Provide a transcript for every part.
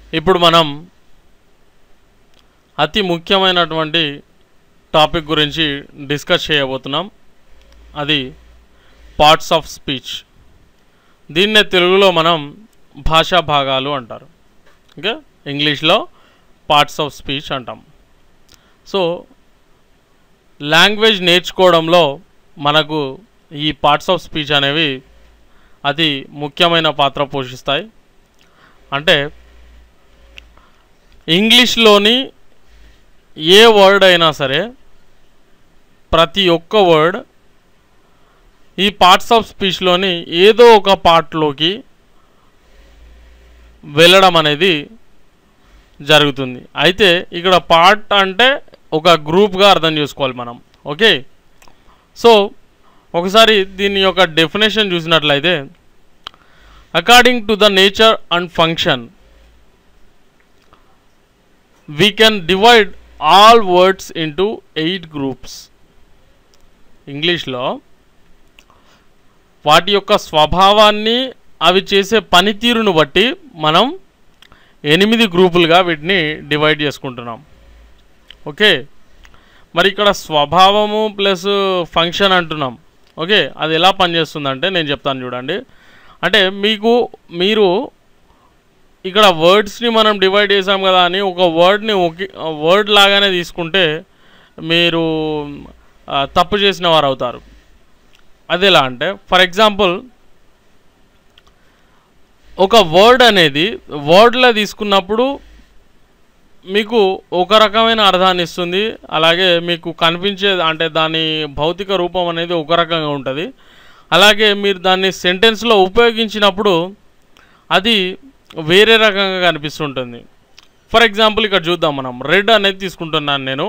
ఇప్పుడు మనం అతి ముఖ్యమైనటువంటి టాపిక్ గురించి డిస్కస్ చేయబోతున్నాం అది పార్ట్స్ ఆఫ్ స్పీచ్ దీన్నే తెలుగులో మనం భాషా భాగాలు అంటారు ఓకే ఇంగ్లీష్లో పార్ట్స్ ఆఫ్ స్పీచ్ అంటాం సో లాంగ్వేజ్ నేర్చుకోవడంలో మనకు ఈ పార్ట్స్ ఆఫ్ స్పీచ్ అనేవి అతి ముఖ్యమైన పాత్ర పోషిస్తాయి అంటే ఇంగ్లీష్లోని ఏ వర్డ్ అయినా సరే ప్రతి ఒక్క వర్డ్ ఈ పార్ట్స్ ఆఫ్ స్పీచ్లోని ఏదో ఒక పార్ట్లోకి వెళ్ళడం అనేది జరుగుతుంది అయితే ఇక్కడ పార్ట్ అంటే ఒక గ్రూప్గా అర్థం చేసుకోవాలి మనం ఓకే సో ఒకసారి దీని యొక్క డెఫినేషన్ చూసినట్లయితే according to the nature and function we can divide all words into eight groups ఇంగ్లీష్లో వాటి యొక్క స్వభావాన్ని అవి చేసే పనితీరును బట్టి మనం ఎనిమిది గ్రూపులుగా వీటిని డివైడ్ చేసుకుంటున్నాం ఓకే మరి ఇక్కడ స్వభావము ప్లస్ ఫంక్షన్ అంటున్నాం ఓకే అది ఎలా పనిచేస్తుందంటే నేను చెప్తాను చూడండి అంటే మీకు మీరు ఇక్కడ వర్డ్స్ని మనం డివైడ్ చేసాం కదా అని ఒక వర్డ్ని ఒకే వర్డ్ లాగానే తీసుకుంటే మీరు ఆ, తప్పు చేసిన వారు అవుతారు అది ఎలా అంటే ఫర్ ఎగ్జాంపుల్ ఒక వర్డ్ అనేది వర్డ్లో తీసుకున్నప్పుడు మీకు ఒక రకమైన అర్థాన్ని ఇస్తుంది అలాగే మీకు కనిపించే అంటే దాని భౌతిక రూపం అనేది ఒక రకంగా ఉంటుంది అలాగే మీరు దాన్ని సెంటెన్స్లో ఉపయోగించినప్పుడు అది వేరే రకంగా కనిపిస్తుంటుంది ఫర్ ఎగ్జాంపుల్ ఇక్కడ చూద్దాం మనం రెడ్ అనేది తీసుకుంటున్నాను నేను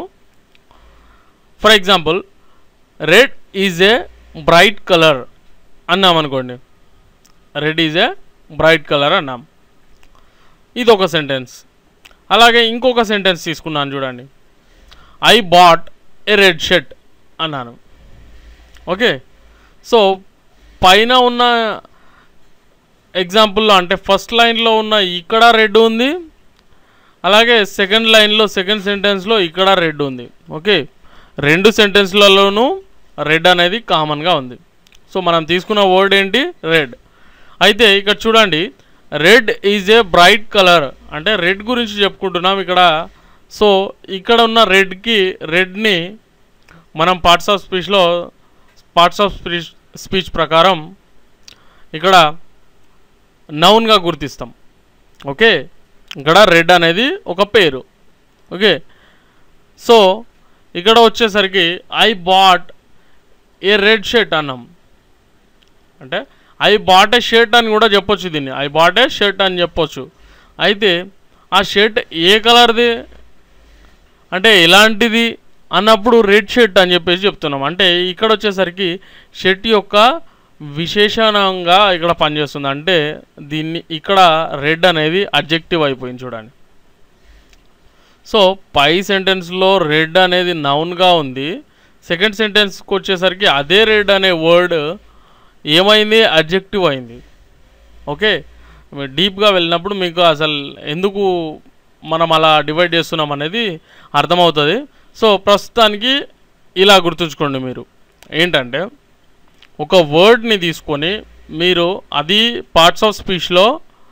for example red is a bright colour అన్నాం అనుకోండి red is a bright colour అన్నాం ఇది ఒక సెంటెన్స్ అలాగే ఇంకొక సెంటెన్స్ తీసుకున్నాను చూడండి I bought a red shirt అన్నాను ఓకే సో పైన ఉన్న ఎగ్జాంపుల్లో అంటే ఫస్ట్ లైన్లో ఉన్న ఇక్కడ రెడ్ ఉంది అలాగే సెకండ్ లైన్లో సెకండ్ సెంటెన్స్లో ఇక్కడ రెడ్ ఉంది ఓకే రెండు సెంటెన్స్లలోనూ రెడ్ అనేది కామన్గా ఉంది సో మనం తీసుకున్న వర్డ్ ఏంటి రెడ్ అయితే ఇక్కడ చూడండి red is a bright colour అంటే రెడ్ గురించి చెప్పుకుంటున్నాం ఇక్కడ సో ఇక్కడ ఉన్న రెడ్కి రెడ్ని మనం పార్ట్స్ ఆఫ్ స్పీచ్లో పార్ట్స్ ఆఫ్ స్పీచ్ స్పీచ్ ప్రకారం ఇక్కడ నౌన్గా గుర్తిస్తాం ఓకే ఇక్కడ రెడ్ అనేది ఒక పేరు ఓకే సో ఇక్కడ వచ్చేసరికి I bought a red shirt అన్నాం అంటే ఐ బాట్ ఏ షర్ట్ అని కూడా చెప్పొచ్చు దీన్ని ఐ బాట్ ఏ షర్ట్ అని చెప్పొచ్చు అయితే ఆ షర్ట్ ఏ కలర్ది అంటే ఎలాంటిది అన్నప్పుడు రెడ్ షర్ట్ అని చెప్పేసి చెప్తున్నాం అంటే ఇక్కడ వచ్చేసరికి షర్ట్ యొక్క విశేషణంగా ఇక్కడ పనిచేస్తుంది అంటే దీన్ని ఇక్కడ రెడ్ అనేది అడ్జెక్టివ్ అయిపోయింది చూడండి సో పై సెంటెన్స్లో రెడ్ అనేది నౌన్గా ఉంది సెకండ్ సెంటెన్స్కి వచ్చేసరికి అదే రెడ్ అనే వర్డ్ ఏమైంది అడ్జెక్టివ్ అయింది ఓకే డీప్గా వెళ్ళినప్పుడు మీకు అసలు ఎందుకు మనం అలా డివైడ్ చేస్తున్నాం అనేది అర్థమవుతుంది సో ప్రస్తుతానికి ఇలా గుర్తుంచుకోండి మీరు ఏంటంటే ఒక వర్డ్ని తీసుకొని మీరు అది పార్ట్స్ ఆఫ్ స్పీచ్లో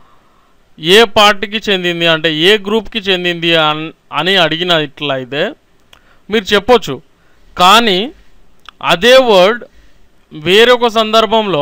ఏ పార్ట్కి చెందింది అంటే ఏ గ్రూప్కి చెందింది అన్- అని అడిగినట్లయితే మీరు చెప్పొచ్చు కానీ అదే వర్డ్ వేరొక సందర్భంలో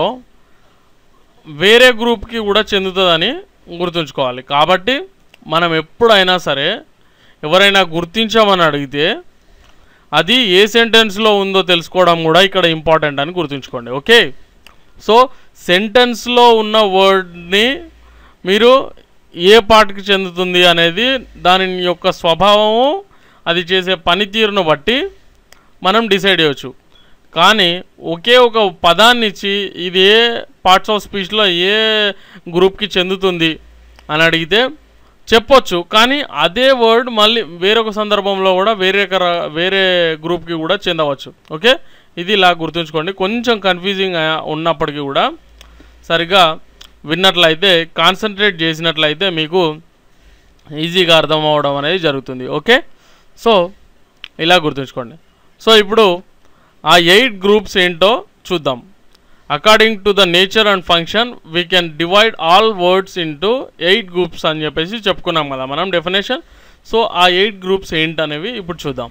వేరే గ్రూప్కి కూడా చెందుతుందని గుర్తుంచుకోవాలి కాబట్టి మనం ఎప్పుడైనా సరే ఎవరైనా గుర్తించామని అడిగితే అది ఏ సెంటెన్స్లో ఉందో తెలుసుకోవడం కూడా ఇక్కడ ఇంపార్టెంట్ అని గుర్తుంచుకోండి ఓకే సో సెంటెన్స్లో ఉన్న వర్డ్ని మీరు ఏ పార్ట్కి చెందుతుంది అనేది దాని యొక్క స్వభావము అది చేసే పనితీరును బట్టి మనం డిసైడ్ చేయవచ్చు కానీ ఒకే ఒక పదాన్ని ఇచ్చి ఇది ఏ పార్ట్స్ ఆఫ్ స్పీచ్లో ఏ గ్రూప్కి చెందుతుంది అని అడిగితే చెప్పొచ్చు కానీ అదే వర్డ్ మళ్ళీ వేరొక సందర్భంలో కూడా వేరే కర- వేరే గ్రూప్కి కూడా చెందవచ్చు ఓకే ఇది ఇలా గుర్తుంచుకోండి కొంచెం కన్ఫ్యూజింగ్ ఉన్నప్పటికీ కూడా సరిగ్గా విన్నట్లయితే కాన్సన్ట్రేట్ చేసినట్లయితే మీకు ఈజీగా అర్థం అవ్వడం అనేది జరుగుతుంది ఓకే సో ఇలా గుర్తుంచుకోండి సో ఇప్పుడు ఆ ఎయిట్ గ్రూప్స్ ఏంటో చూద్దాం according to the nature and function we can divide all words into eight groups అని చెప్పేసి చెప్పుకున్నాం కదా మనం డెఫినేషన్ సో ఆ ఎయిట్ గ్రూప్స్ ఏంటనేవి ఇప్పుడు చూద్దాం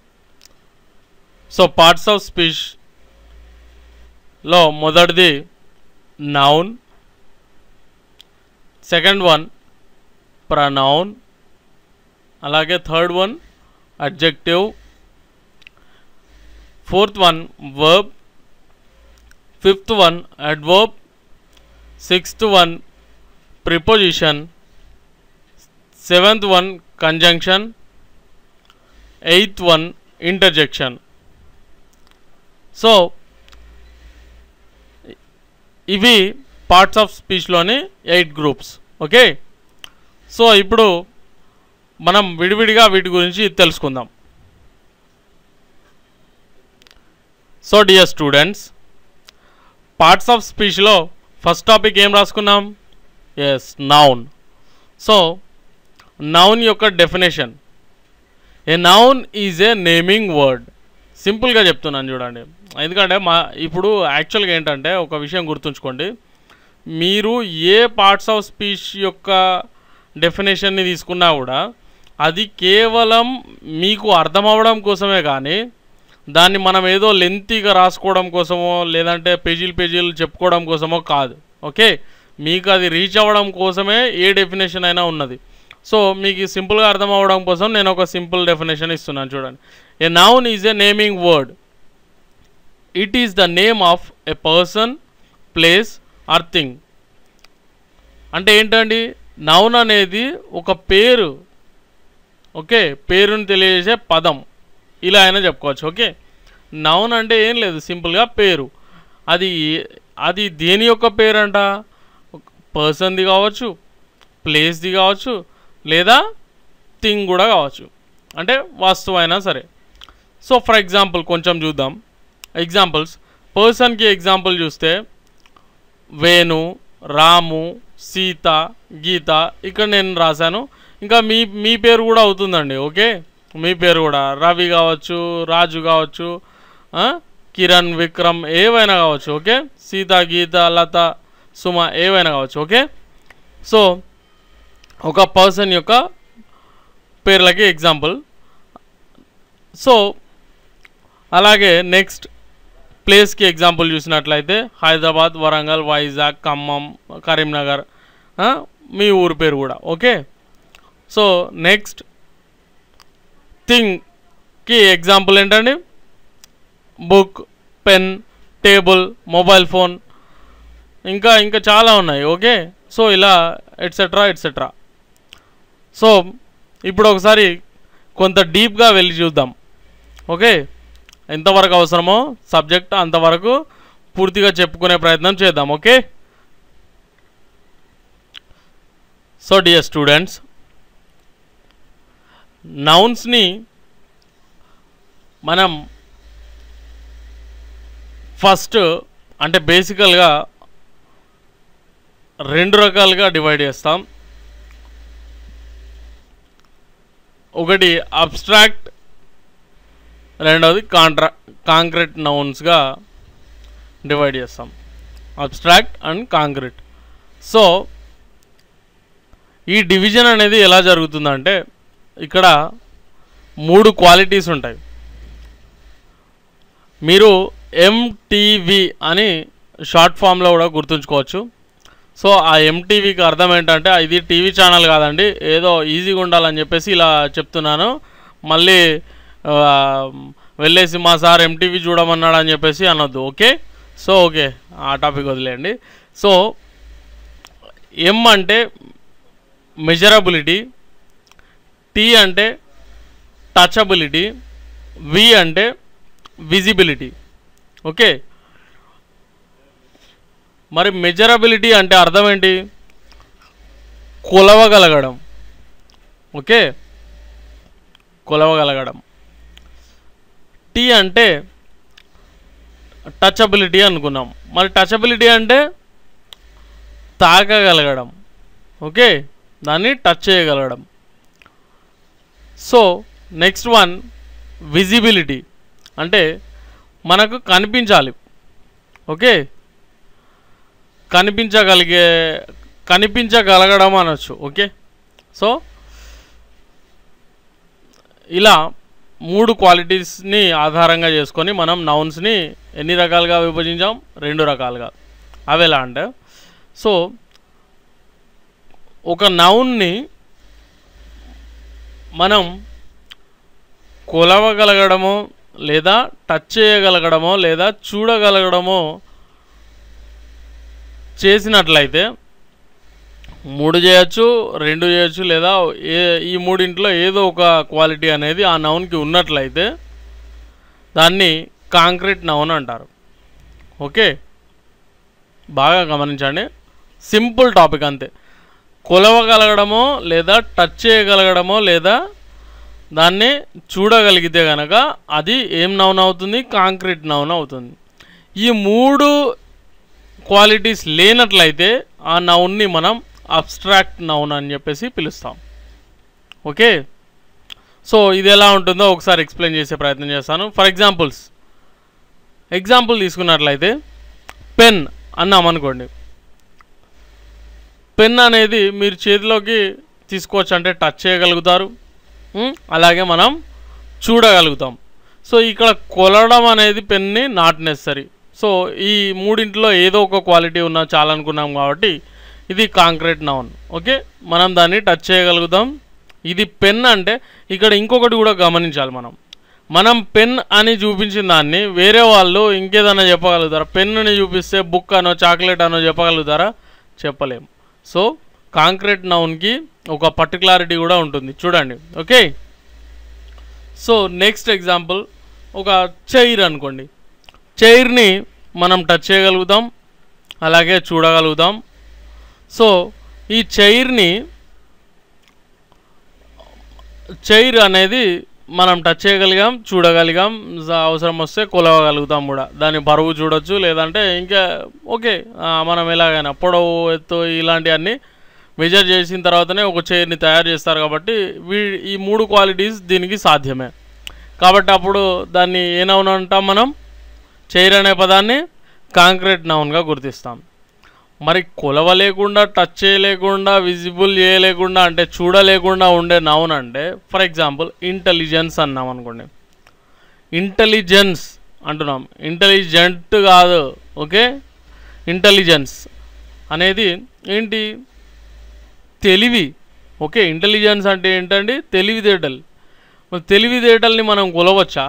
సో పార్ట్స్ ఆఫ్ స్పీచ్ లో మొదటిది నౌన్ సెకండ్ వన్ ప్రనౌన్ అలాగే third one adjective fourth one verb fifth one adverb sixth one preposition seventh one conjunction eighth one interjection so ఇవి parts of స్పీచ్లోని eight groups okay so ఇప్పుడు మనం విడివిడిగా వీటి గురించి తెలుసుకుందాం so dear students parts of స్పీచ్లో ఫస్ట్ టాపిక్ ఏం రాసుకున్నాం ఎస్ నౌన్ సో నౌన్ యొక్క definition a noun is a naming word సింపుల్గా చెప్తున్నాను చూడండి ఎందుకంటే మా ఇప్పుడు యాక్చువల్గా ఏంటంటే ఒక విషయం గుర్తుంచుకోండి మీరు ఏ పార్ట్స్ ఆఫ్ స్పీచ్ యొక్క డెఫినేషన్ని తీసుకున్నా కూడా అది కేవలం మీకు అర్థం అవ్వడం కోసమే కానీ దాన్ని మనం ఏదో లెంతీగా రాసుకోవడం కోసమో లేదంటే పేజీలు పేజీలు చెప్పుకోవడం కోసమో కాదు ఓకే మీకు అది రీచ్ అవ్వడం కోసమే ఏ డెఫినేషన్ అయినా ఉన్నది సో మీకు సింపుల్గా అర్థం అవ్వడం కోసం నేను ఒక సింపుల్ డెఫినేషన్ ఇస్తున్నాను చూడండి a noun is a naming word it is the name of a person place or thing అంటే ఏంటండి నౌన్ అనేది ఒక పేరు ఓకే పేరుని తెలియజేసే పదం ఇలా అయినా చెప్పుకోవచ్చు ఓకే నౌన్ అంటే ఏం లేదు సింపుల్గా పేరు అది అది దేని యొక్క పేరు అంట పర్సన్ది కావచ్చు ప్లేస్ది కావచ్చు లేదా థింగ్ కూడా కావచ్చు అంటే వస్తువు అయినా సరే సో ఫర్ ఎగ్జాంపుల్ కొంచెం చూద్దాం ఎగ్జాంపుల్స్ పర్సన్కి ఎగ్జాంపుల్ చూస్తే వేణు రాము సీత గీత ఇక్కడ నేను రాశాను ఇంకా మీ మీ పేరు కూడా అవుతుందండి ఓకే మీ పేరు కూడా రవి కావచ్చు రాజు కావచ్చు ఆ, కిరణ్ విక్రమ్ ఏవైనా కావచ్చు ఓకే సీత గీత లత సుమ ఏవైనా కావచ్చు ఓకే సో ఒక పర్సన్ యొక్క పేర్లకి ఎగ్జాంపుల్ సో అలాగే నెక్స్ట్ ప్లేస్కి ఎగ్జాంపుల్ చూసినట్లయితే హైదరాబాద్ వరంగల్ వైజాగ్ ఖమ్మం కరీంనగర్ ఆ, మీ ఊరి పేరు కూడా ఓకే సో నెక్స్ట్ థింగ్కి ఎగ్జాంపుల్ ఏంటండి book pen table mobile phone ఇంకా ఇంకా చాలా ఉన్నాయి ఓకే సో ఇలా ఎట్సెట్రా ఎట్సెట్రా సో ఇప్పుడు ఒకసారి కొంత డీప్గా వెళ్ళి చూద్దాం ఓకే ఎంతవరకు అవసరమో సబ్జెక్ట్ అంతవరకు పూర్తిగా చెప్పుకునే ప్రయత్నం చేద్దాం ఓకే సో డియర్ స్టూడెంట్స్ నౌన్స్ని మనం ఫస్ట్ అంటే బేసికల్గా రెండు రకాలుగా డివైడ్ చేస్తాం ఒకటి అబ్స్ట్రాక్ట్ రెండవది కాంట్రా కాంక్రీట్ నౌన్స్గా డివైడ్ చేస్తాం అబ్స్ట్రాక్ట్ అండ్ కాంక్రీట్ సో ఈ డివిజన్ అనేది ఎలా జరుగుతుందంటే ఇక్కడ మూడు క్వాలిటీస్ ఉంటాయి మీరు ఎంటీవీ అని షార్ట్ ఫామ్లో కూడా గుర్తుంచుకోవచ్చు సో ఆ ఎంటీవీకి అర్థం ఏంటంటే ఇది టీవీ ఛానల్ కాదండి ఏదో ఈజీగా ఉండాలని చెప్పేసి ఇలా చెప్తున్నాను మళ్ళీ ఆ, వెళ్ళేసి మా సార్ ఎంటీవీ చూడమన్నాడు అని చెప్పేసి అనొద్దు ఓకే సో ఓకే ఆ టాపిక్ వదిలేయండి సో ఎం అంటే మెజరబిలిటీ టీ అంటే టచబిలిటీ వి అంటే విజిబిలిటీ ఓకే మరి మెజరబిలిటీ అంటే అర్థం ఏంటి కొలవగలగడం ఓకే కొలవగలగడం టీ అంటే టచబిలిటీ అనుకున్నాం మరి టచబిలిటీ అంటే తాకగలగడం ఓకే దాన్ని టచ్ చేయగలగడం సో నెక్స్ట్ వన్ విజిబిలిటీ అంటే మనకు కనిపించాలి ఓకే కనిపించగలిగే కనిపించగలగడం అనొచ్చు ఓకే సో ఇలా మూడు క్వాలిటీస్ని ఆధారంగా చేసుకొని మనం నౌన్స్ని ఎన్ని రకాలుగా విభజించాం రెండు రకాలుగా అవి ఎలా అంటే సో ఒక నౌన్ని మనం కొలవగలగడమో లేదా టచ్ చేయగలగడమో లేదా చూడగలగడమో చేసినట్లయితే మూడు చేయొచ్చు రెండు చేయొచ్చు లేదా ఏ ఈ మూడింట్లో ఏదో ఒక క్వాలిటీ అనేది ఆ నౌన్కి ఉన్నట్లయితే దాన్ని కాంక్రీట్ నౌన్ అంటారు ఓకే బాగా గమనించండి సింపుల్ టాపిక్ అంతే కొలవగలగడమో లేదా టచ్ చేయగలగడమో లేదా దాన్ని చూడగలిగితే కనుక అది ఏం నౌన్ అవుతుంది కాంక్రీట్ నౌన్ అవుతుంది ఈ మూడు క్వాలిటీస్ లేనట్లయితే ఆ నౌన్ని మనం అబ్స్ట్రాక్ట్ నౌన్ అని చెప్పేసి పిలుస్తాం ఓకే సో ఇది ఎలా ఉంటుందో ఒకసారి ఎక్స్ప్లెయిన్ చేసే ప్రయత్నం చేస్తాను ఫర్ ఎగ్జాంపుల్స్ ఎగ్జాంపుల్ తీసుకున్నట్లయితే పెన్ అన్నాం అనుకోండి పెన్ అనేది మీరు చేతిలోకి తీసుకోవచ్చు అంటే టచ్ చేయగలుగుతారు ఉం? అలాగే మనం చూడగలుగుతాం సో ఇక్కడ కొలడం అనేది పెన్ని నాట్ నెసరీ సో ఈ మూడింటిలో ఏదో ఒక క్వాలిటీ ఉన్నా చాలనుకున్నాం కాబట్టి ఇది కాంక్రీట్ నౌన్ ఓకే మనం దాన్ని టచ్ చేయగలుగుతాం ఇది పెన్ అంటే ఇక్కడ ఇంకొకటి కూడా గమనించాలి మనం మనం పెన్ అని చూపించిన దాన్ని వేరే వాళ్ళు ఇంకేదైనా చెప్పగలుగుతారా పెన్నుని చూపిస్తే బుక్ అనో చాక్లెట్ అనో చెప్పగలుగుతారా చెప్పలేం సో కాంక్రీట్ నౌన్కి ఒక పర్టికులారిటీ కూడా ఉంటుంది చూడండి ఓకే సో నెక్స్ట్ ఎగ్జాంపుల్ ఒక చైర్ అనుకోండి చైర్ని మనం టచ్ చేయగలుగుతాం అలాగే చూడగలుగుతాం సో ఈ చైర్ని చైర్ అనేది మనం టచ్ చేయగలిగాం చూడగలిగాం జ- అవసరం వస్తే కొలవగలుగుతాం కూడా దాని బరువు చూడొచ్చు లేదంటే ఇంకా ఓకే ఆ, మనం ఎలాగైనా పొడవు ఎత్తు ఇలాంటివన్నీ మెజర్ చేసిన తర్వాతనే ఒక చైర్ని తయారు చేస్తారు కాబట్టి వీ ఈ మూడు క్వాలిటీస్ దీనికి సాధ్యమే కాబట్టి అప్పుడు దాన్ని ఏ నౌన్ అంటాం మనం చైర్ అనే పదాన్ని కాంక్రీట్ నౌన్గా గుర్తిస్తాం మరి కొలవ లేకుండా టచ్ చేయలేకుండా విజిబుల్ చేయలేకుండా అంటే చూడలేకుండా ఉండే నౌన్ అంటే ఫర్ ఎగ్జాంపుల్ ఇంటెలిజెన్స్ అన్నాం అనుకోండి ఇంటెలిజెన్స్ అంటున్నాం ఇంటెలిజెంట్ కాదు ఓకే ఇంటెలిజెన్స్ అనేది ఏంటి తెలివి ఓకే ఇంటెలిజెన్స్ అంటే ఏంటండి తెలివితేటలు మరి తెలివితేటల్ని మనం కొలవచ్చా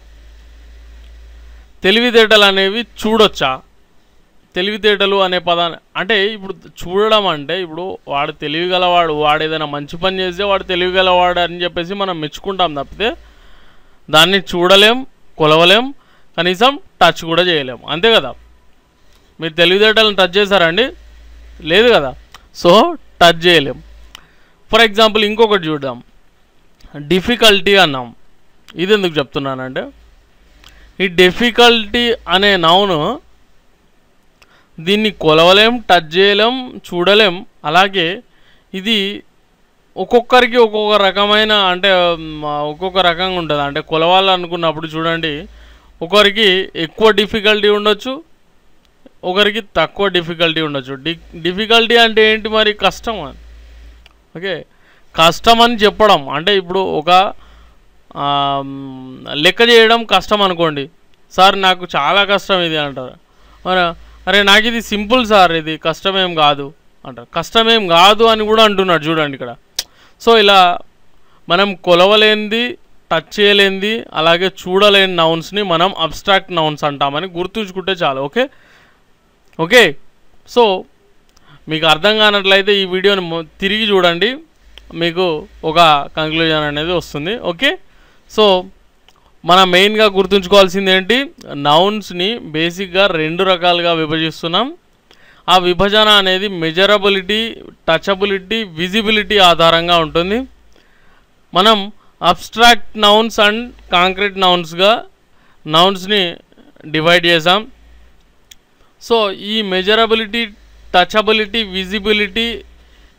తెలివితేటలు అనేవి చూడొచ్చా తెలివితేటలు అనే పదాన్ని అంటే ఇప్పుడు చూడడం అంటే ఇప్పుడు వాడు తెలివిగలవాడు వాడు ఏదైనా మంచి పని చేస్తే వాడు తెలివిగలవాడు అని చెప్పేసి మనం మెచ్చుకుంటాం తప్పితే దాన్ని చూడలేం కొలవలేం కనీసం టచ్ కూడా చేయలేం అంతే కదా మీరు తెలివితేటలను టచ్ చేశారండి లేదు కదా సో టచ్ చేయలేం ఫర్ ఎగ్జాంపుల్ ఇంకొకటి చూద్దాం డిఫికల్టీ అన్నాం ఇది ఎందుకు చెప్తున్నానంటే ఈ డిఫికల్టీ అనే నౌను దీన్ని కొలవలేం టచ్ చేయలేం చూడలేం అలాగే ఇది ఒక్కొక్కరికి ఒక్కొక్క రకమైన అంటే మ్, ఒక్కొక్క రకంగా ఉంటుంది అంటే కొలవాలనుకున్నప్పుడు చూడండి ఒకరికి ఎక్కువ డిఫికల్టీ ఉండొచ్చు ఒకరికి తక్కువ డిఫికల్టీ ఉండొచ్చు డి డిఫికల్టీ అంటే ఏంటి మరి కష్టం అని ఓకే కష్టం అని చెప్పడం అంటే ఇప్పుడు ఒక ఆ, మ్, లెక్క చేయడం కష్టం అనుకోండి సార్ నాకు చాలా కష్టం ఇది అంటారు మరి అరే నాకు ఇది సింపుల్ సార్ ఇది కష్టమేం కాదు అంటారు కష్టమేం కాదు అని కూడా అంటున్నాడు చూడండి ఇక్కడ సో ఇలా మనం కొలవలేనిది టచ్ చేయలేనిది అలాగే చూడలేని నౌన్స్ని మనం అబ్స్ట్రాక్ట్ నౌన్స్ అంటామని గుర్తుంచుకుంటే చాలు ఓకే ఓకే సో మీకు అర్థం కానట్లయితే ఈ వీడియోని మొ- తిరిగి చూడండి మీకు ఒక కంక్లూజన్ అనేది వస్తుంది ఓకే సో మనం మెయిన్గా గుర్తుంచుకోవాల్సింది ఏంటి నౌన్స్ని బేసిక్గా రెండు రకాలుగా విభజిస్తున్నాం ఆ విభజన అనేది మెజరబిలిటీ టచబిలిటీ విజిబిలిటీ ఆధారంగా ఉంటుంది మనం అబ్స్ట్రాక్ట్ నౌన్స్ అండ్ కాంక్రీట్ నౌన్స్గా నౌన్స్ని డివైడ్ చేసాం సో ఈ మెజరబిలిటీ టచబిలిటీ విజిబిలిటీ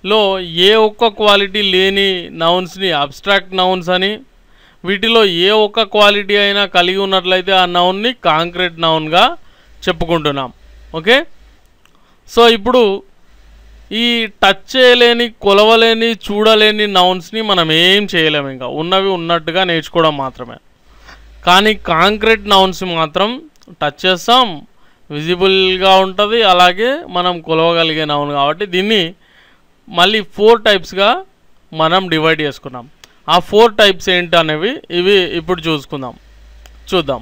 లో ఏ ఒక్క క్వాలిటీ లేని నౌన్స్ని అబ్స్ట్రాక్ట్ నౌన్స్ అని వీటిలో ఏ ఒక్క క్వాలిటీ అయినా కలిగి ఉన్నట్లయితే ఆ నౌన్ని కాంక్రీట్ నౌన్గా చెప్పుకుంటున్నాం ఓకే సో ఇప్పుడు ఈ టచ్ చేయలేని కొలవలేని చూడలేని నౌన్స్ని మనం ఏం చేయలేము ఇంకా ఉన్నవి ఉన్నట్టుగా నేర్చుకోవడం మాత్రమే కానీ కాంక్రీట్ నౌన్స్ మాత్రం టచ్ చేస్తాం విజిబుల్గా ఉంటుంది అలాగే మనం కొలవగలిగే నౌన్ కాబట్టి దీన్ని మళ్ళీ ఫోర్ టైప్స్గా మనం డివైడ్ చేసుకున్నాం ఆ ఫోర్ టైప్స్ ఏంటి అనేవి ఇవి ఇప్పుడు చూసుకుందాం చూద్దాం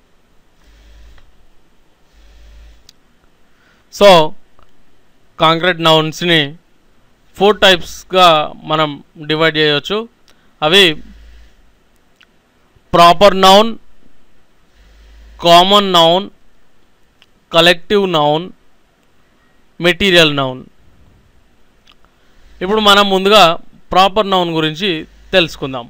సో కాంక్రీట్ నౌన్స్ని ఫోర్ టైప్స్గా మనం డివైడ్ చేయవచ్చు అవి proper noun common noun collective noun material noun ఇప్పుడు మనం ముందుగా ప్రాపర్ నౌన్ గురించి తెలుసుకుందాం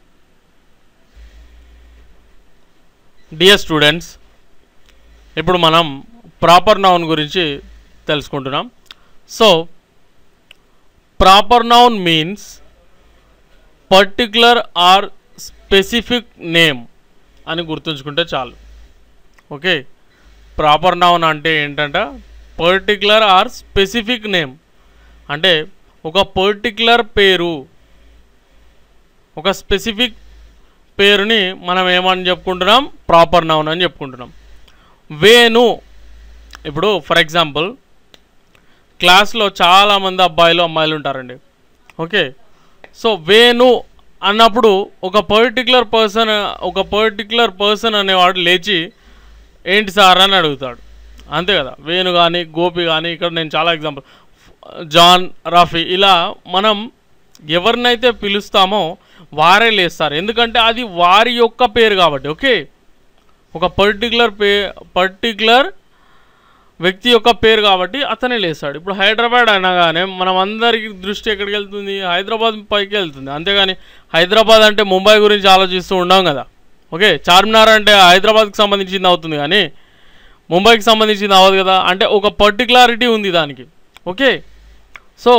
డియర్ స్టూడెంట్స్ ఇప్పుడు మనం ప్రాపర్ నౌన్ గురించి తెలుసుకుంటున్నాం so proper noun means particular or specific name అని గుర్తుంచుకుంటే చాలు ఓకే ప్రాపర్ నౌన్ అంటే ఏంటంటే పర్టికులర్ ఆర్ స్పెసిఫిక్ నేమ్ అంటే ఒక పర్టికులర్ పేరు ఒక స్పెసిఫిక్ పేరుని మనం ఏమని చెప్పుకుంటున్నాం ప్రాపర్ నౌన్ అని చెప్పుకుంటున్నాం వేణు ఇప్పుడు ఫర్ ఎగ్జాంపుల్ క్లాస్లో చాలామంది అబ్బాయిలు అమ్మాయిలు ఉంటారండి ఓకే సో వేణు అన్నప్పుడు ఒక పర్టికులర్ పర్సన్ ఒక పర్టికులర్ పర్సన్ అనేవాడు లేచి ఏంటి సార్ అని అడుగుతాడు అంతే కదా వేణు కానీ గోపి కానీ ఇక్కడ నేను చాలా ఎగ్జాంపుల్ జాన్ రఫీ ఇలా మనం ఎవరినైతే పిలుస్తామో వారే లేస్తారు ఎందుకంటే అది వారి యొక్క పేరు కాబట్టి ఓకే ఒక పర్టికులర్ పే పర్టికులర్ వ్యక్తి యొక్క పేరు కాబట్టి అతనే లేస్తాడు ఇప్పుడు హైదరాబాద్ అనగానే మనం అందరికి దృష్టి ఎక్కడికి వెళ్తుంది హైదరాబాద్ పైకి వెళ్తుంది అంతేగాని హైదరాబాద్ అంటే ముంబై గురించి ఆలోచిస్తూ ఉండం కదా ఓకే చార్మినార్ అంటే హైదరాబాద్కి సంబంధించింది అవుతుంది కానీ ముంబైకి సంబంధించింది అవ్వదు కదా అంటే ఒక పర్టికులారిటీ ఉంది దానికి ఓకే సో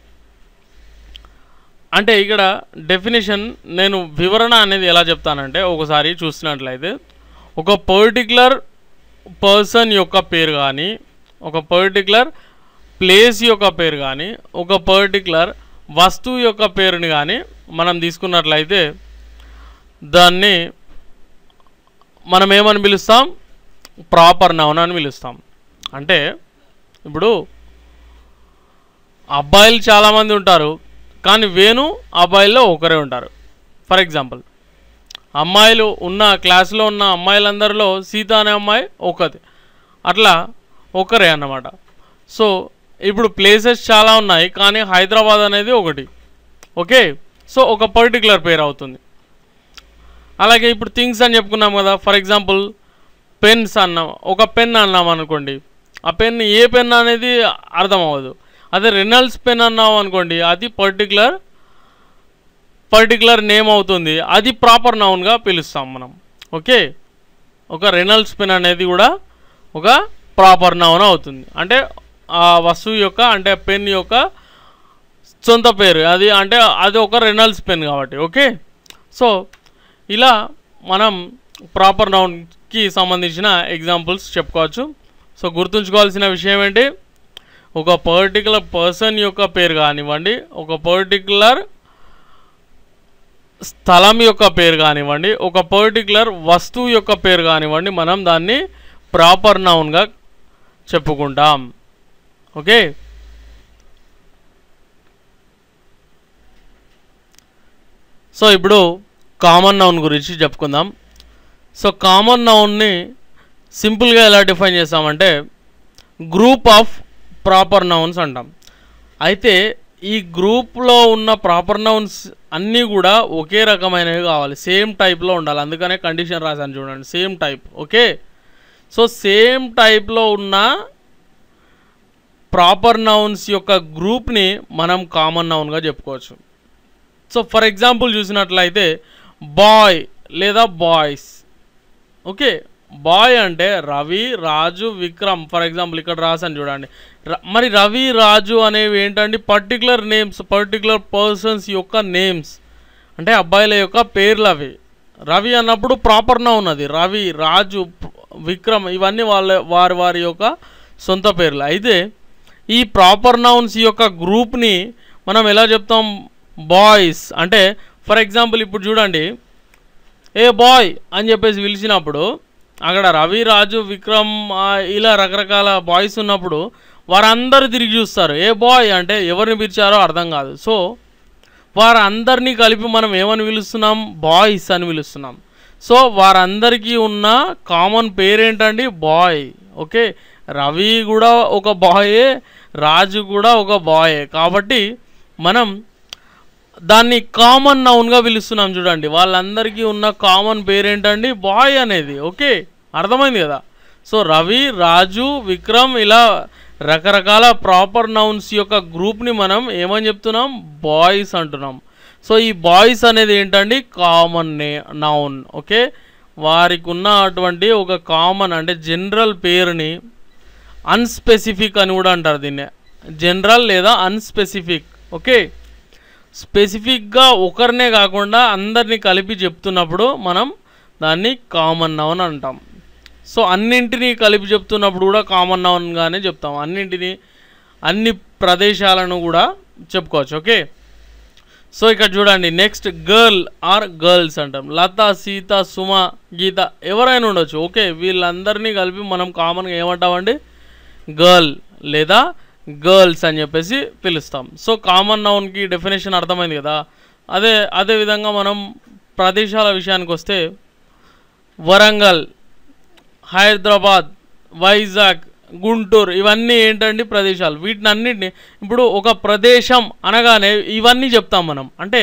అంటే ఇక్కడ డెఫినేషన్ నేను వివరణ అనేది ఎలా చెప్తానంటే ఒకసారి చూసినట్లయితే ఒక పర్టికులర్ పర్సన్ యొక్క పేరు కానీ ఒక పర్టికులర్ ప్లేస్ యొక్క పేరు కానీ ఒక పర్టికులర్ వస్తువు యొక్క పేరుని కానీ మనం తీసుకున్నట్లయితే దాన్ని మనం ఏమని పిలుస్తాం ప్రాపర్ నౌన్ అని పిలుస్తాం అంటే ఇప్పుడు అబ్బాయిలు చాలామంది ఉంటారు కానీ వేణు అబ్బాయిల్లో ఒకరే ఉంటారు ఫర్ ఎగ్జాంపుల్ అమ్మాయిలు ఉన్న క్లాస్లో ఉన్న అమ్మాయిలందరిలో సీత అనే అమ్మాయి ఒకటి అట్లా ఒకరే అన్నమాట సో ఇప్పుడు ప్లేసెస్ చాలా ఉన్నాయి కానీ హైదరాబాద్ అనేది ఒకటి ఓకే సో ఒక పర్టికులర్ పేరు అవుతుంది అలాగే ఇప్పుడు థింగ్స్ అని చెప్పుకున్నాం కదా ఫర్ ఎగ్జాంపుల్ పెన్స్ అన్నాం ఒక పెన్ అన్నాం అనుకోండి ఆ పెన్ ఏ పెన్ అనేది అర్థం అవ్వదు అదే రెనల్డ్స్ పెన్ అన్నాం అనుకోండి అది పర్టికులర్ పర్టికులర్ నేమ్ అవుతుంది అది ప్రాపర్ నౌన్గా పిలుస్తాం మనం ఓకే ఒక రెనల్డ్స్ పెన్ అనేది కూడా ఒక ప్రాపర్ నౌన్ అవుతుంది అంటే ఆ వస్తువు యొక్క అంటే పెన్ యొక్క సొంత పేరు అది అంటే అది ఒక రెనల్డ్స్ పెన్ కాబట్టి ఓకే సో ఇలా మనం ప్రాపర్ నౌన్కి సంబంధించిన ఎగ్జాంపుల్స్ చెప్పుకోవచ్చు సో గుర్తుంచుకోవాల్సిన విషయం ఏంటి ఒక పర్టికులర్ పర్సన్ యొక్క పేరు కానివ్వండి ఒక పర్టికులర్ స్థలం యొక్క పేరు కానివ్వండి ఒక పర్టికులర్ వస్తువు యొక్క పేరు కానివ్వండి మనం దాన్ని ప్రాపర్ నౌన్గా చెప్పుకుంటాం ఓకే సో ఇప్పుడు కామన్ నౌన్ గురించి చెప్పుకుందాం సో కామన్ నౌన్ని సింపుల్గా ఎలా డిఫైన్ చేస్తామంటే గ్రూప్ ఆఫ్ ప్రాపర్ నౌన్స్ అంటాం అయితే ఈ గ్రూప్లో ఉన్న ప్రాపర్ నౌన్స్ అన్నీ కూడా ఒకే రకమైనవి కావాలి సేమ్ టైప్లో ఉండాలి అందుకనే కండిషన్ రాశాను చూడండి same type okay so same టైప్లో ఉన్న ప్రాపర్ నౌన్స్ యొక్క గ్రూప్ని మనం కామన్ నౌన్గా చెప్పుకోవచ్చు సో ఫర్ ఎగ్జాంపుల్ చూసినట్లయితే బాయ్ లేదా బాయ్స్ ఓకే బాయ్ అంటే రవి రాజు విక్రమ్ ఫర్ ఎగ్జాంపుల్ ఇక్కడ రాసాను చూడండి ర- మరి రవి రాజు అనేవి ఏంటండి పర్టికులర్ నేమ్స్ పర్టికులర్ పర్సన్స్ యొక్క నేమ్స్ అంటే అబ్బాయిల యొక్క పేర్లు అవి రవి అన్నప్పుడు ప్రాపర్ నౌన్ అది రవి రాజు ప- విక్రమ్ ఇవన్నీ వాళ్ళ వారి వారి యొక్క సొంత పేర్లు అయితే ఈ ప్రాపర్ నౌన్స్ యొక్క గ్రూప్ని మనం ఎలా చెప్తాం బాయ్స్ అంటే ఫర్ ఎగ్జాంపుల్ ఇప్పుడు చూడండి ఏ బాయ్ అని చెప్పేసి పిలిచినప్పుడు అక్కడ రవి రాజు విక్రమ్ ఆ, ఇలా రకరకాల బాయ్స్ ఉన్నప్పుడు వారందరూ తిరిగి చూస్తారు ఏ బాయ్ అంటే ఎవరిని పిలిచారో అర్థం కాదు సో వారందరినీ కలిపి మనం ఏమని పిలుస్తున్నాం బాయ్స్ అని పిలుస్తున్నాం సో వారందరికీ ఉన్న కామన్ పేరేంటండి బాయ్ ఓకే రవి కూడా ఒక బాయే రాజు కూడా ఒక బాయే కాబట్టి మనం దాన్ని కామన్ నౌన్గా పిలుస్తున్నాం చూడండి వాళ్ళందరికీ ఉన్న కామన్ పేరేంటండి బాయ్ అనేది ఓకే అర్థమైంది కదా సో రవి రాజు విక్రమ్ ఇలా రకరకాల ప్రాపర్ నౌన్స్ యొక్క గ్రూప్ని మనం ఏమని చెప్తున్నాం బాయ్స్ అంటున్నాం సో ఈ బాయ్స్ అనేది ఏంటండి కామన్ నే నౌన్ ఓకే వారికి ఉన్న అటువంటి ఒక కామన్ అంటే జనరల్ పేరుని అన్స్పెసిఫిక్ అని కూడా అంటారు దీన్ని జనరల్ లేదా అన్స్పెసిఫిక్ ఓకే స్పెసిఫిక్గా ఒకరినే కాకుండా అందరినీ కలిపి చెప్తున్నప్పుడు మనం దాన్ని కామన్ నౌన్ అంటాం సో అన్నింటినీ కలిపి చెప్తున్నప్పుడు కూడా కామన్ నౌన్గానే చెప్తాం అన్నింటినీ అన్ని ప్రదేశాలను కూడా చెప్పుకోవచ్చు ఓకే సో ఇక్కడ చూడండి నెక్స్ట్ గర్ల్ ఆర్ గర్ల్స్ అంటాం లత సీత సుమ గీత ఎవరైనా ఉండొచ్చు ఓకే వీళ్ళందరినీ కలిపి మనం కామన్గా ఏమంటామండి గర్ల్ లేదా గర్ల్స్ అని చెప్పేసి పిలుస్తాం సో కామన్ నౌన్కి డెఫినేషన్ అర్థమైంది కదా అదే అదే విధంగా మనం ప్రదేశాల విషయానికి వస్తే వరంగల్ హైదరాబాద్ వైజాగ్ గుంటూరు ఇవన్నీ ఏంటండి ప్రదేశాలు వీటిని అన్నింటినీ ఇప్పుడు ఒక ప్రదేశం అనగానే ఇవన్నీ చెప్తాం మనం అంటే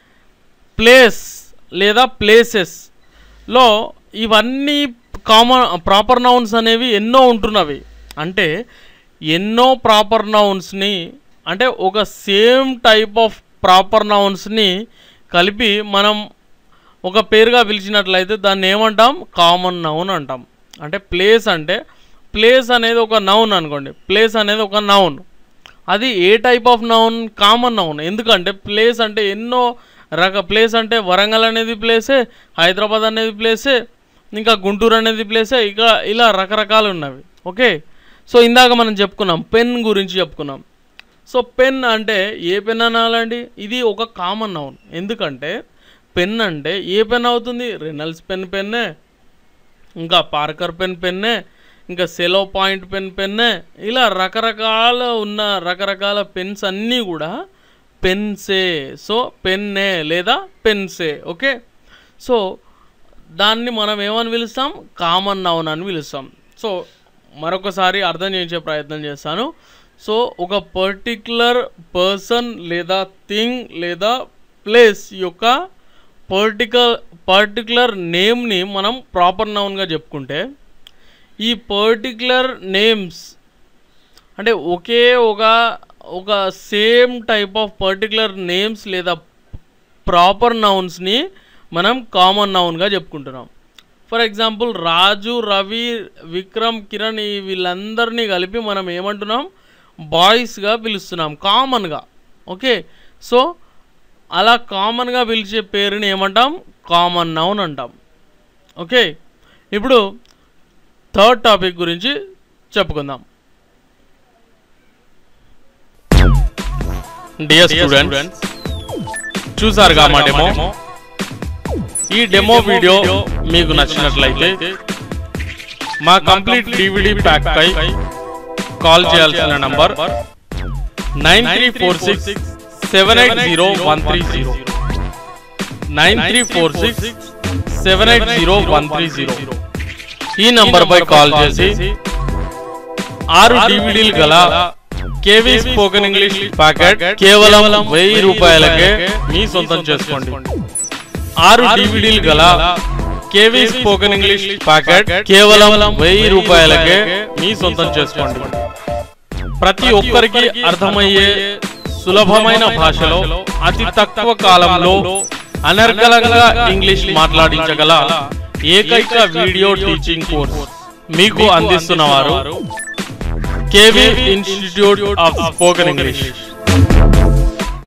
ప్లేస్ లేదా ప్లేసెస్లో ఇవన్నీ కామన్ ప్రాపర్ నౌన్స్ అనేవి ఎన్నో ఉంటున్నవి అంటే ఎన్నో ప్రాపర్ నౌన్స్ని అంటే ఒక సేమ్ టైప్ ఆఫ్ ప్రాపర్ నౌన్స్ని కలిపి మనం ఒక పేరుగా పిలిచినట్లయితే దాన్ని ఏమంటాం కామన్ నౌన్ అంటాం అంటే ప్లేస్ అంటే ప్లేస్ అనేది ఒక నౌన్ అనుకోండి ప్లేస్ అనేది ఒక నౌన్ అది ఏ type of noun common noun ఎందుకంటే ప్లేస్ అంటే ఎన్నో రక ప్లేస్ అంటే వరంగల్ అనేది ప్లేసే హైదరాబాద్ అనేది ప్లేసే ఇంకా గుంటూరు అనేది ప్లేసే ఇక ఇలా రకరకాలు ఉన్నవి ఓకే సో ఇందాక మనం చెప్పుకున్నాం పెన్ గురించి చెప్పుకున్నాం సో పెన్ అంటే ఏ పెన్ అనాలండి ఇది ఒక కామన్ నౌన్ ఎందుకంటే పెన్ అంటే ఏ పెన్ అవుతుంది రెనల్స్ పెన్ పెన్నే ఇంకా పార్కర్ పెన్ పెన్నే ఇంకా సెలో పాయింట్ పెన్ పెన్నే ఇలా రకరకాల ఉన్న రకరకాల పెన్స్ అన్నీ కూడా పెన్సే సో పెన్నే లేదా పెన్సే ఓకే సో దాన్ని మనం ఏమని పిలుస్తాం కామన్ నౌన్ అని పిలుస్తాం సో మరొకసారి అర్థం చేయించే ప్రయత్నం చేస్తాను సో ఒక పర్టిక్యులర్ పర్సన్ లేదా థింగ్ లేదా ప్లేస్ యొక్క పర్టికల్ పర్టికులర్ నేమ్ని మనం ప్రాపర్ నౌన్గా చెప్పుకుంటే ఈ పర్టికులర్ నేమ్స్ అంటే ఒకే ఒక ఒక same type of particular names లేదా ప్రాపర్ నౌన్స్ని మనం కామన్ నౌన్గా చెప్పుకుంటున్నాం ఫర్ ఎగ్జాంపుల్ రాజు రవి విక్రమ్ కిరణ్ ఈ వీళ్ళందరినీ కలిపి మనం ఏమంటున్నాం బాయ్స్గా పిలుస్తున్నాం కామన్గా ఓకే సో అలా కామన్గా పిలిచే పేరుని ఏమంటాం కామన్ నౌన్ అంటాం ఓకే ఇప్పుడు థర్డ్ టాపిక్ గురించి చెప్పుకుందాం డియర్ స్టూడెంట్స్ చూసారుగా మా డెమో ఈ డెమో వీడియో మీకు నచ్చినట్లయితే మా కంప్లీట్ డివిడి ప్యాక్ పై కాల్ చేయాల్సిన number nine three four six seven eight zero one three zero nine three four six seven eight zero one three zero ఈ నంబర్ పై కాల్ చేసి ఆరు డివిడీలు గల కేవీ స్పోకెన్ ఇంగ్లీష్ ప్యాకెట్ కేవలం వెయ్యి రూపాయలకే మీ సొంతం చేసుకోండి ఆరు డివిడీలు గల కేవీ స్పోకెన్ ఇంగ్లీష్ ప్యాకెట్ కేవలం వెయ్యి రూపాయలకే మీ సొంతం చేసుకోండి ప్రతి ఒక్కరికి అర్థమయ్యే సులభమైన భాషలో అతి తక్కువ కాలంలో అనర్గళంగా ఇంగ్లీష్ మాట్లాడించగల ఏకైక వీడియో టీచింగ్ కోర్స్ మీకు అందిస్తున్నవారు KV institute of spoken English